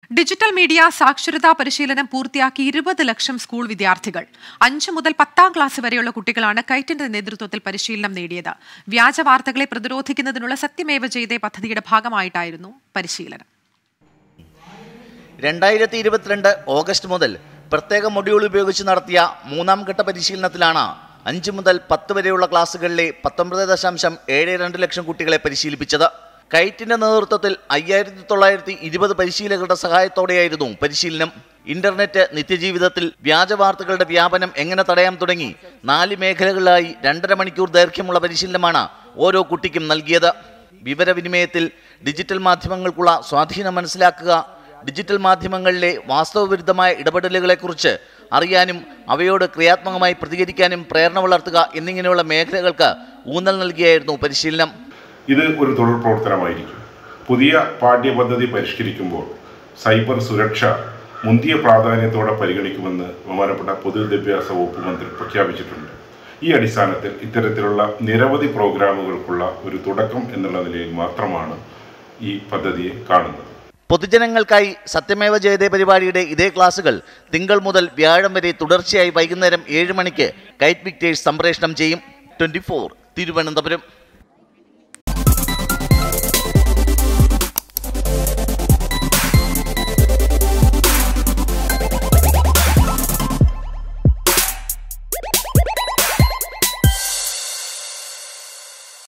digital media സാക്ഷരതാ പരിശീലനം പൂർത്തിയാക്കി ഇരുപത് ലക്ഷം സ്കൂൾ വിദ്യാർത്ഥികൾ അഞ്ച് മുതൽ പത്താം ക്ലാസ് വരെയുള്ള കുട്ടികളാണ് കൈറ്റിന്റെ നേതൃത്വത്തിൽ പരിശീലനം നേടിയത് വ്യാജ വാർത്തകളെ പ്രതിരോധിക്കുന്നതിനുള്ള സത്യമേവ ജയതേ പദ്ധതിയുടെ ഭാഗമായിട്ടായിരുന്നു പരിശീലനം രണ്ടായിരത്തി ഇരുപത്തിരണ്ട് ഓഗസ്റ്റ് മുതൽ പ്രത്യേക മൊഡ്യൂൾ ഉപയോഗിച്ച് നടത്തിയ മൂന്നാം ഘട്ട പരിശീലനത്തിലാണ് അഞ്ച് മുതൽ പത്ത് വരെയുള്ള ക്ലാസ്സുകളിലെ പത്തൊമ്പത് ദശാംശം ഏഴ് രണ്ട് ലക്ഷം കുട്ടികളെ പരിശീലിപ്പിച്ചത് കൈറ്റിന്റെ നേതൃത്വത്തിൽ അയ്യായിരത്തി തൊള്ളായിരത്തി ഇരുപത് പരിശീലകരുടെ സഹായത്തോടെയായിരുന്നു പരിശീലനം ഇന്റർനെറ്റ് നിത്യജീവിതത്തിൽ വ്യാജ വാർത്തകളുടെ വ്യാപനം എങ്ങനെ തടയാൻ തുടങ്ങി നാല് മേഖലകളിലായി രണ്ടര മണിക്കൂർ ദൈർഘ്യമുള്ള പരിശീലനമാണ് ഓരോ കുട്ടിക്കും നൽകിയത് വിവരവിനിമയത്തിൽ ഡിജിറ്റൽ മാധ്യമങ്ങൾക്കുള്ള സ്വാധീനം മനസ്സിലാക്കുക ഡിജിറ്റൽ മാധ്യമങ്ങളിലെ വാസ്തവവിരുദ്ധമായ ഇടപെടലുകളെക്കുറിച്ച് അറിയാനും അവയോട് ക്രിയാത്മകമായി പ്രതികരിക്കാനും പ്രേരണ വളർത്തുക എന്നിങ്ങനെയുള്ള മേഖലകൾക്ക് ഊന്നൽ നൽകിയായിരുന്നു പരിശീലനം ഇത് ഒരു തുടർ പ്രവർത്തനമായിരിക്കും പുതിയ പാഠ്യപദ്ധതി പരിഷ്കരിക്കുമ്പോൾ സൈബർ സുരക്ഷ മുന്തിയ പ്രാധാന്യത്തോടെ പരിഗണിക്കുമെന്ന് ബഹുമാനപ്പെട്ട പൊതുവിദ്യാഭ്യാസ വകുപ്പ് മന്ത്രി പ്രഖ്യാപിച്ചിട്ടുണ്ട് ഈ അടിസ്ഥാനത്തിൽ ഇത്തരത്തിലുള്ള നിരവധി പ്രോഗ്രാമുകൾക്കുള്ള ഒരു തുടക്കം എന്നുള്ള നിലയിൽ മാത്രമാണ് ഈ പദ്ധതിയെ കാണുന്നത് പൊതുജനങ്ങൾക്കായി സത്യമേവ ജയതേ പരിപാടിയുടെ ഇതേ ക്ലാസുകൾ തിങ്കൾ മുതൽ വ്യാഴം വരെ തുടർച്ചയായി വൈകുന്നേരം ഏഴ് മണിക്ക് കൈറ്റ് വിക്ടേഴ്സ് സംപ്രേഷണം ചെയ്യും ട്വന്റി തിരുവനന്തപുരം